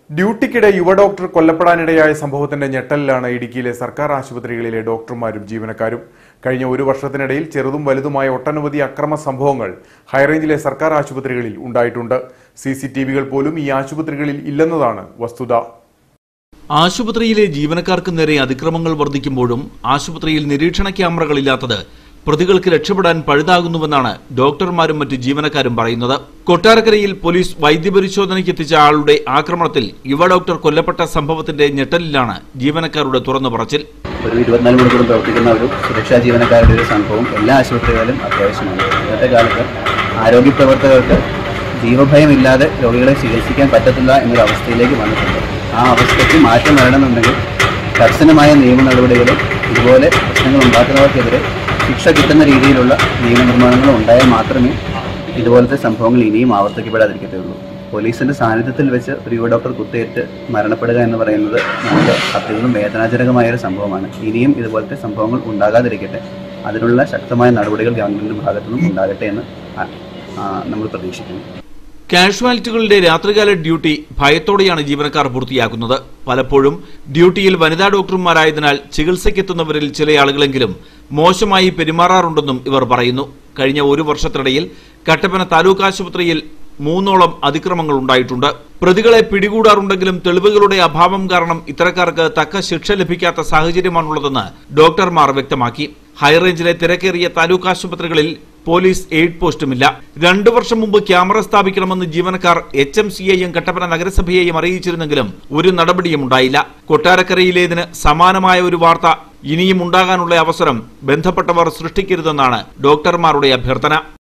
ഡ്യൂട്ടിക്കിടെ യുവ ഡോക്ടർ കൊല്ലപ്പെടാനിടയായ സംഭവത്തിന്റെ ഞെട്ടലിലാണ് ഇടുക്കിയിലെ സർക്കാർ ആശുപത്രികളിലെ ഡോക്ടർമാരും ജീവനക്കാരും കഴിഞ്ഞ ഒരു വർഷത്തിനിടയിൽ ചെറുതും വലുതുമായ ഒട്ടനവധി അക്രമ സംഭവങ്ങൾ ഹൈറേഞ്ചിലെ സർക്കാർ ആശുപത്രികളിൽ ഉണ്ടായിട്ടുണ്ട് സി സി ടി വികൾ പോലും ഈ ആശുപത്രികളിൽ ഇല്ലെന്നതാണ് വസ്തുത ആശുപത്രിയിലെ ജീവനക്കാർക്ക് നേരെ അതിക്രമങ്ങൾ വർദ്ധിക്കുമ്പോഴും ആശുപത്രിയിൽ നിരീക്ഷണ ക്യാമറകളില്ലാത്തത് പ്രതികൾക്ക് രക്ഷപ്പെടാൻ പഴുതാകുന്നുവെന്നാണ് ഡോക്ടർമാരും മറ്റ് ജീവനക്കാരും പറയുന്നത് കൊട്ടാരക്കരയിൽ പോലീസ് വൈദ്യപരിശോധനയ്ക്ക് എത്തിച്ച ആളുടെ ആക്രമണത്തിൽ യുവ ഡോക്ടർ കൊല്ലപ്പെട്ട സംഭവത്തിന്റെ ഞെട്ടലിലാണ് ജീവനക്കാരുടെ തുറന്നു പറച്ചിൽ ഒരു ഇരുപത്തിനാല് മണിക്കൂറും പ്രവർത്തിക്കുന്ന ഒരു സുരക്ഷാ ജീവനക്കാരുടെ ഒരു സംഭവം എല്ലാ ആശുപത്രികളിലും അത്യാവശ്യമാണ് ഇന്നത്തെ കാലത്ത് ആരോഗ്യ പ്രവർത്തകർക്ക് ജീവഭയമില്ലാതെ രോഗികളെ ചികിത്സിക്കാൻ പറ്റത്തില്ല എന്നൊരു അവസ്ഥയിലേക്ക് വന്നിട്ടുണ്ട് ആ അവസ്ഥയ്ക്ക് മാറ്റം വരണമെന്നുണ്ടെങ്കിൽ കർശനമായ നിയമ നടപടികളും ഇതുപോലെ പ്രശ്നങ്ങൾ ഉണ്ടാക്കുന്നവർക്കെതിരെ ശിക്ഷ കിട്ടുന്ന രീതിയിലുള്ള നിയമനിർമ്മാണങ്ങൾ ഉണ്ടായാൽ മാത്രമേ ഇതുപോലത്തെ സംഭവങ്ങൾ ഇനിയും ആവർത്തിക്കപ്പെടാതിരിക്കത്തുള്ളൂ പോലീസിന്റെ സാന്നിധ്യത്തിൽ വെച്ച് ഒരു യുവ ഡോക്ടർ കുത്തേറ്റ് മരണപ്പെടുക എന്ന് പറയുന്നത് നമുക്ക് അത്യന്തം വേദനാജനകമായ ഒരു സംഭവമാണ് ഇനിയും ഇതുപോലത്തെ സംഭവങ്ങൾ ഉണ്ടാകാതിരിക്കട്ടെ അതിനുള്ള ശക്തമായ നടപടികൾ ഗവൺമെന്റിന്റെ ഭാഗത്തു നിന്നും ഉണ്ടാകട്ടെ എന്ന് ആ- ആ, നമ്മൾ പ്രതീക്ഷിക്കുന്നു കാഷ്വാലിറ്റികളുടെ രാത്രികാല ഡ്യൂട്ടി ഭയത്തോടെയാണ് ജീവനക്കാർ പൂർത്തിയാക്കുന്നത് പലപ്പോഴും ഡ്യൂട്ടിയിൽ വനിതാ ഡോക്ടർമാരായതിനാൽ ചികിത്സയ്ക്കെത്തുന്നവരിൽ ചില ആളുകളെങ്കിലും മോശമായി പെരുമാറാറുണ്ടെന്നും ഇവർ പറയുന്നു കഴിഞ്ഞ ഒരു വർഷത്തിനിടയിൽ കട്ടപ്പന താലൂക്ക് ആശുപത്രിയിൽ മൂന്നോളം അതിക്രമങ്ങൾ ഉണ്ടായിട്ടുണ്ട് പ്രതികളെ പിടികൂടാറുണ്ടെങ്കിലും തെളിവുകളുടെ അഭാവം കാരണം ഇത്തരക്കാർക്ക് തക്ക ശിക്ഷ ലഭിക്കാത്ത സാഹചര്യമാണുള്ളതെന്ന് ഡോക്ടർമാർ വ്യക്തമാക്കി ഹൈറേഞ്ചിലെ തിരക്കേറിയ താലൂക്ക് ആശുപത്രികളിൽ പോലീസ് എയ്ഡ് പോസ്റ്റുമില്ല രണ്ടു വർഷം മുമ്പ് ക്യാമറ സ്ഥാപിക്കണമെന്ന് ജീവനക്കാർ എച്ച് എം സിയെയും കട്ടപ്പന നഗരസഭയെയും അറിയിച്ചിരുന്നെങ്കിലും ഒരു നടപടിയും ഉണ്ടായില്ല കൊട്ടാരക്കരയിലേതിന് സമാനമായ ഒരു വാർത്ത ഇനിയും ഉണ്ടാകാനുള്ള അവസരം ബന്ധപ്പെട്ടവർ സൃഷ്ടിക്കരുതെന്നാണ് ഡോക്ടർമാരുടെ അഭ്യർത്ഥന